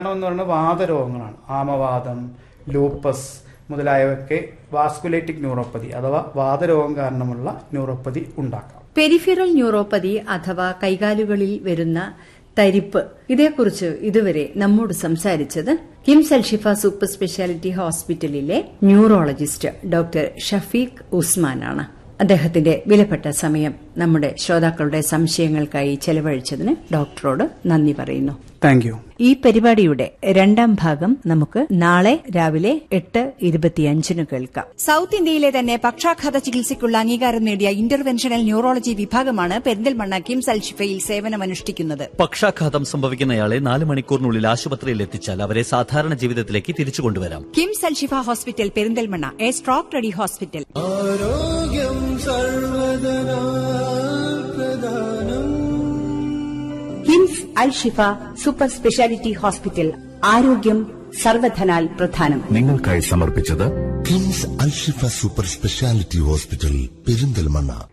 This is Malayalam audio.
എന്ന് പറയുന്നത് വാതരോഗങ്ങളാണ് ആമവാദം ലൂപ്പസ് മുതലായവയൊക്കെ വാസ്കുലേറ്റിക് ന്യൂറോപ്പതി അഥവാ വാതരോഗം കാരണമുള്ള ന്യൂറോപ്പതി ഉണ്ടാക്കാം പെരിഫറൽ ന്യൂറോപ്പതി അഥവാ കൈകാലുകളിൽ വരുന്ന തരിപ്പ് ഇതേക്കുറിച്ച് ഇതുവരെ നമ്മോട് സംസാരിച്ചത് കിംസ് അൽഷിഫ സൂപ്പർ സ്പെഷ്യാലിറ്റി ഹോസ്പിറ്റലിലെ ന്യൂറോളജിസ്റ്റ് ഡോക്ടർ ഷഫീഖ് ഉസ്മാനാണ് അദ്ദേഹത്തിന്റെ വിലപ്പെട്ട സമയം നമ്മുടെ ശ്രോതാക്കളുടെ സംശയങ്ങൾക്കായി ചെലവഴിച്ചതിന് ഡോക്ടറോട് നന്ദി പറയുന്നു താങ്ക് യു ഈ പരിപാടിയുടെ രണ്ടാം ഭാഗം നമുക്ക് നാളെ രാവിലെ എട്ട് ഇരുപത്തിയഞ്ചിന് കേൾക്കാം സൌത്ത് ഇന്ത്യയിലെ തന്നെ പക്ഷാഘാത ചികിത്സയ്ക്കുള്ള അംഗീകാരം നേടിയ ഇന്റർവെൻഷണൽ ന്യൂറോളജി വിഭാഗമാണ് പെരിന്തൽമണ്ണ കിംസ് അൽഷിഫയിൽ സേവനമനുഷ്ഠിക്കുന്നത് പക്ഷാഘാതം സംഭവിക്കുന്നയാളെ നാല് മണിക്കൂറിനുള്ളിൽ ആശുപത്രിയിൽ എത്തിച്ചാൽ അവരെ സാധാരണ ജീവിതത്തിലേക്ക് തിരിച്ചു കൊണ്ടുവരാം KIMS Alshifa hospital Perinthalmanna a stroke ready hospital ആരോഗ്യം സർവദനാ പ്രധാനം KIMS Al Shifa super speciality hospital ആരോഗ്യം സർവധനാൽ പ്രധാനം നിങ്ങൾക്കായി സമർപ്പിച്ചത് KIMS Alshifa super speciality hospital Perinthalmanna